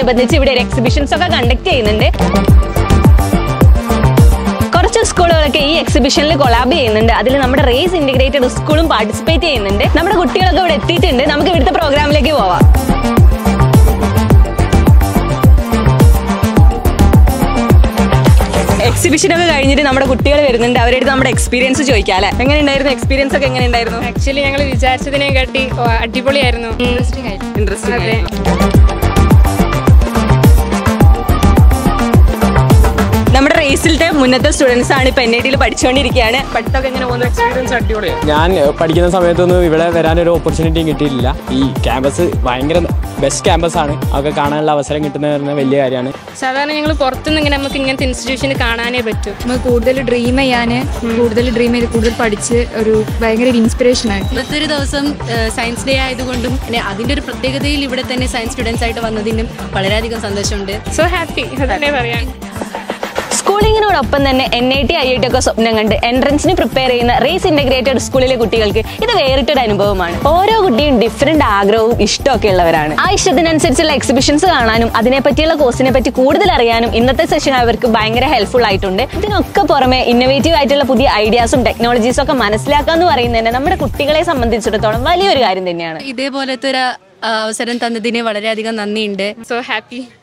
അനുബന്ധിച്ച് ഇവിടെ ഒരു എക്സിബിഷൻസ് ഒക്കെ കണ്ടക്ട് ചെയ്യുന്നുണ്ട് കുറച്ച് സ്കൂളുകളൊക്കെ ഈ എക്സിബിഷനിൽ കൊളാബ് ചെയ്യുന്നുണ്ട് അതിൽ നമ്മുടെ റേസ് ഇന്റഗ്രേറ്റഡ് സ്കൂളും പാർട്ടിസിപ്പേറ്റ് ചെയ്യുന്നുണ്ട് നമ്മുടെ കുട്ടികളൊക്കെ ഇവിടെ എത്തിയിട്ടുണ്ട് നമുക്ക് ഇവിടുത്തെ പ്രോഗ്രാമിലേക്ക് പോവാം എക്സിബിഷൻ ഒക്കെ കഴിഞ്ഞിട്ട് നമ്മുടെ കുട്ടികൾ വരുന്നുണ്ട് അവരുടെ അടുത്ത് നമ്മുടെ എക്സ്പീരിയൻസ് ചോദിക്കാം അല്ലെ എങ്ങനെ ഉണ്ടായിരുന്നു എക്സ്പീരിയൻസ് ഒക്കെ എങ്ങനെ ഉണ്ടായിരുന്നു ആക്ച്വലി ഞങ്ങൾ വിചാരിച്ചതിനെ കാട്ടി ഓ, അടിപൊളിയായിരുന്നു ഇൻട്രസ്റ്റിംഗ് അതെ നമ്മുടെ റേസിലത്തെ മുന്നത്തെ സ്റ്റുഡൻസ് ആണ് ഇപ്പൊ എൻ ഐ ടിയിൽ പഠിച്ചുകൊണ്ടിരിക്കുകയാണ് പഠിത്തമൊക്കെ എങ്ങനെ പോകുന്നു എക്സ്പീരിയൻസ് അടിപൊളിയാണ് ഞാൻ ഏഹ്, പഠിക്കുന്ന സമയത്തൊന്നും ഇവിടെ വരാനൊരു ഓപ്പർച്യൂണിറ്റിയും കിട്ടിയിട്ടില്ല ഈ ക്യാമ്പസ് ഭയങ്കര ബെസ്റ്റ് ക്യാമ്പസ് ആണ് അതൊക്കെ കാണാനുള്ള അവസരം കിട്ടുന്നത് പറഞ്ഞാൽ വലിയ കാര്യമാണ് സാധാരണ ഞങ്ങൾ പുറത്തുനിന്ന് ഇങ്ങനെ നമുക്ക് ഇങ്ങനത്തെ ഇൻസ്റ്റിറ്റ്യൂഷന് കാണാനേ പറ്റൂ നമുക്ക് കൂടുതൽ ഡ്രീം ചെയ്യാൻ കൂടുതൽ ഡ്രീം ചെയ്ത് കൂടുതൽ പഠിച്ച് ഒരു ഭയങ്കര ഒരു ഇൻസ്പിറേഷൻ ആയി ഇന്നത്തെ ഒരു ദിവസം സയൻസ് ഡേ ആയതുകൊണ്ടും പിന്നെ അതിന്റെ ഒരു പ്രത്യേകതയിൽ ഇവിടെ തന്നെ സയൻസ് സ്റ്റുഡൻസ് ആയിട്ട് വന്നതിനും വളരെയധികം സന്തോഷമുണ്ട് സോ ഹാപ്പി അതന്നെ പറയാൻ സ്കൂളിങ്ങിനോടൊപ്പം തന്നെ N I T I I T ഒക്കെ സ്വപ്നം കണ്ട് എൻട്രൻസിന് പ്രിപ്പയർ ചെയ്യുന്ന റേസ് ഇന്റഗ്രേറ്റഡ് സ്കൂളിലെ കുട്ടികൾക്ക് ഇത് വേറിട്ടൊരു അനുഭവമാണ് ഓരോ കുട്ടിയും ഡിഫറെന്റ് ആഗ്രഹവും ഇഷ്ടമൊക്കെ ഉള്ളവരാണ് ആ ഇഷ്ടത്തിനനുസരിച്ചുള്ള എക്സിബിഷൻസ് കാണാനും അതിനെപ്പറ്റിയുള്ള കോഴ്സിനെ പറ്റി കൂടുതൽ അറിയാനും ഇന്നത്തെ സെഷൻ അവർക്ക് ഭയങ്കര ഹെൽപ്ഫുൾ ആയിട്ടുണ്ട് ഇതിനൊക്കെ പുറമെ ഇന്നോവേറ്റീവ് ആയിട്ടുള്ള പുതിയ ഐഡിയാസും ടെക്നോളജീസും ഒക്കെ മനസ്സിലാക്കുക എന്ന് പറയുന്നത് തന്നെ നമ്മുടെ കുട്ടികളെ സംബന്ധിച്ചിടത്തോളം വലിയൊരു കാര്യം തന്നെയാണ് ഇതേപോലത്തെ ഒരു ആ, അവസരം തന്നതിന് വളരെയധികം നന്ദിയുണ്ട് സോ ഹാപ്പി